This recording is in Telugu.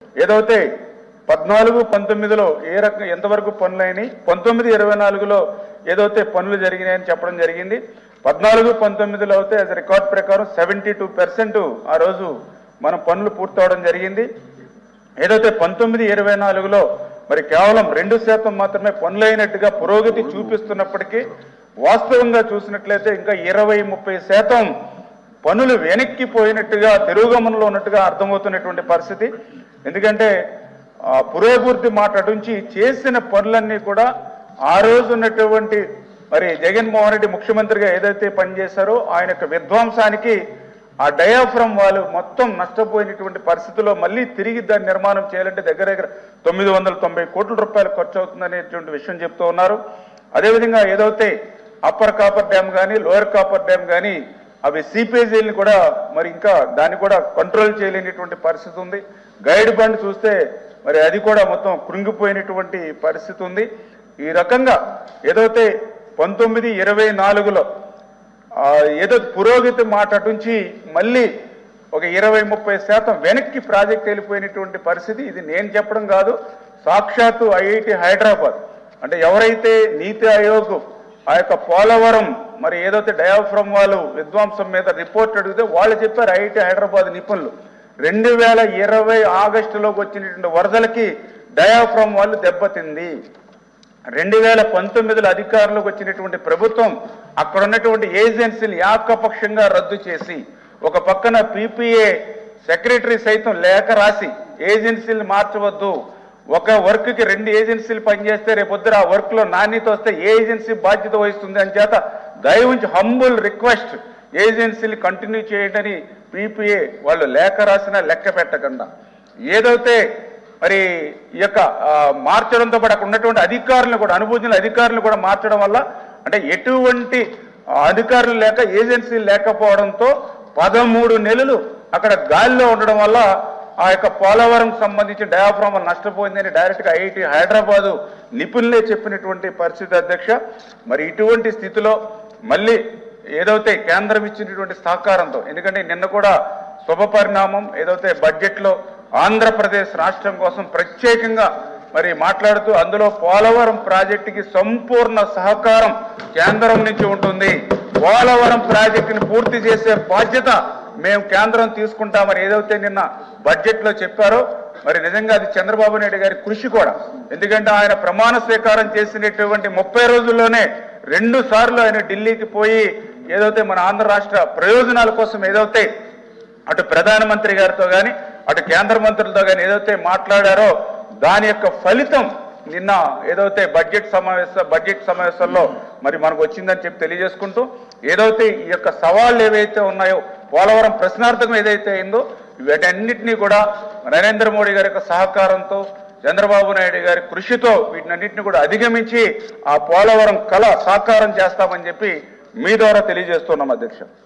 ఏదైతే పద్నాలుగు పంతొమ్మిదిలో ఏ రకం ఎంతవరకు పనులైనవి పంతొమ్మిది ఇరవై నాలుగులో ఏదైతే పనులు జరిగినాయని చెప్పడం జరిగింది పద్నాలుగు పంతొమ్మిదిలో అయితే as a రికార్డ్ ప్రకారం సెవెంటీ టూ పర్సెంట్ ఆ రోజు మనం పనులు పూర్తవడం జరిగింది ఏదైతే పంతొమ్మిది ఇరవై నాలుగులో మరి కేవలం రెండు శాతం మాత్రమే పనులైనట్టుగా పురోగతి చూపిస్తున్నప్పటికీ వాస్తవంగా చూసినట్లయితే ఇంకా ఇరవై ముప్పై శాతం పనులు వెనక్కిపోయినట్టుగా తిరుగుగమనంలో ఉన్నట్టుగా అర్థమవుతున్నటువంటి పరిస్థితి ఎందుకంటే ఆ, పురోభివృద్ధి మాట అటుంచి చేసిన పనులన్నీ కూడా ఆ రోజు ఉన్నటువంటి మరి జగన్మోహన్ రెడ్డి ముఖ్యమంత్రిగా ఏదైతే పనిచేశారో ఆయన యొక్క విధ్వంసానికి ఆ డయాఫ్రమ్ వాళ్ళు మొత్తం నష్టపోయినటువంటి పరిస్థితుల్లో మళ్ళీ తిరిగి దాన్ని నిర్మాణం చేయాలంటే దగ్గర దగ్గర తొమ్మిది వందల తొంభై కోట్ల రూపాయలు ఖర్చు అవుతుందనేటువంటి విషయం చెప్తూ ఉన్నారు అదేవిధంగా ఏదైతే అప్పర్ కాపర్ డ్యామ్ కానీ లోయర్ కాపర్ డ్యామ్ కానీ అవి సీపేజీలను కూడా మరి ఇంకా దాన్ని కూడా కంట్రోల్ చేయలేనటువంటి పరిస్థితి ఉంది గైడ్ బండ్ చూస్తే మరి అది కూడా మొత్తం కృంగిపోయినటువంటి పరిస్థితి ఉంది ఈ రకంగా ఏదైతే పంతొమ్మిది ఇరవై నాలుగులో ఆ, ఏదో పురోగతి మాట అటుంచి మళ్ళీ ఒక ఇరవై ముప్పై శాతం వెనక్కి ప్రాజెక్ట్ వెళ్ళిపోయినటువంటి పరిస్థితి ఇది నేను చెప్పడం కాదు సాక్షాత్తు ఐఐటి హైదరాబాద్ అంటే ఎవరైతే నీతి ఆయోగ్ ఆ యొక్క పోలవరం మరి ఏదైతే డయాఫ్రమ్ వాళ్ళు విధ్వంసం మీద రిపోర్ట్ అడిగితే వాళ్ళు చెప్పారు ఐఐటి హైదరాబాద్ నిపుణులు రెండు వేల ఇరవై ఆగస్టులోకి వచ్చినటువంటి వరదలకి డయాఫ్రమ్ వాళ్ళు దెబ్బతింది రెండు వేల పంతొమ్మిదిలో అధికారంలోకి వచ్చినటువంటి ప్రభుత్వం అక్కడ ఉన్నటువంటి ఏజెన్సీని ఏకపక్షంగా రద్దు చేసి ఒక పక్కన పీపీఏ సెక్రటరీ సైతం లేఖ రాసి ఏజెన్సీలు మార్చవద్దు ఒక వర్క్ కి రెండు ఏజెన్సీలు పనిచేస్తే రేపొద్దున ఆ వర్క్ లో నాణ్యత వస్తే ఏ ఏజెన్సీ బాధ్యత వహిస్తుంది అని చేత దయవుంచి హంబుల్ రిక్వెస్ట్ ఏజెన్సీలు కంటిన్యూ చేయడని పీపీఏ వాళ్ళు లేఖ రాసినా లెక్క పెట్టకుండా ఏదైతే మరి ఈ యొక్క ఆ, మార్చడంతో పాటు అక్కడ ఉన్నటువంటి అధికారులను కూడా అనుభూతుల అధికారులను కూడా మార్చడం వల్ల అంటే ఎటువంటి ఆ, అధికారులు లేక ఏజెన్సీలు లేకపోవడంతో పదమూడు నెలలు అక్కడ గాలిలో ఉండడం వల్ల ఆ యొక్క పోలవరం సంబంధించి డయాఫ్రామ్ నష్టపోయిందని డైరెక్ట్ గా ఐఐటి హైదరాబాదు నిపుణులే చెప్పినటువంటి పరిస్థితి అధ్యక్ష మరి ఇటువంటి స్థితిలో మళ్ళీ ఏదైతే కేంద్రం ఇచ్చినటువంటి సహకారంతో ఎందుకంటే నిన్న కూడా శుభ పరిణామం ఏదైతే బడ్జెట్ లో ఆంధ్రప్రదేశ్ రాష్ట్రం కోసం ప్రత్యేకంగా మరి మాట్లాడుతూ అందులో పోలవరం ప్రాజెక్టుకి సంపూర్ణ సహకారం కేంద్రం నుంచి ఉంటుంది పోలవరం ప్రాజెక్టుని పూర్తి చేసే బాధ్యత మేము కేంద్రం తీసుకుంటామని ఏదైతే నిన్న బడ్జెట్ లో చెప్పారో మరి నిజంగా అది చంద్రబాబు నాయుడు గారి కృషి కూడా ఎందుకంటే ఆయన ప్రమాణ స్వీకారం చేసినటువంటి ముప్పై రోజుల్లోనే రెండు సార్లు ఆయన ఢిల్లీకి పోయి ఏదైతే మన ఆంధ్ర రాష్ట్ర ప్రయోజనాల కోసం ఏదైతే అటు ప్రధానమంత్రి గారితో కానీ అటు కేంద్ర మంత్రులతో కానీ ఏదైతే మాట్లాడారో దాని యొక్క ఫలితం నిన్న ఏదైతే బడ్జెట్ సమావేశ బడ్జెట్ సమావేశంలో మరి మనకు వచ్చిందని చెప్పి తెలియజేసుకుంటూ ఏదైతే ఈ యొక్క సవాళ్ళు ఏవైతే ఉన్నాయో పోలవరం ప్రశ్నార్థకం ఏదైతే అయిందో వీటన్నిటినీ కూడా నరేంద్ర మోడీ గారి యొక్క సహకారంతో చంద్రబాబు నాయుడు గారి కృషితో వీటినన్నింటినీ కూడా అధిగమించి ఆ పోలవరం కళ సాకారం చేస్తామని చెప్పి మీ ద్వారా తెలియజేస్తున్నాం అధ్యక్ష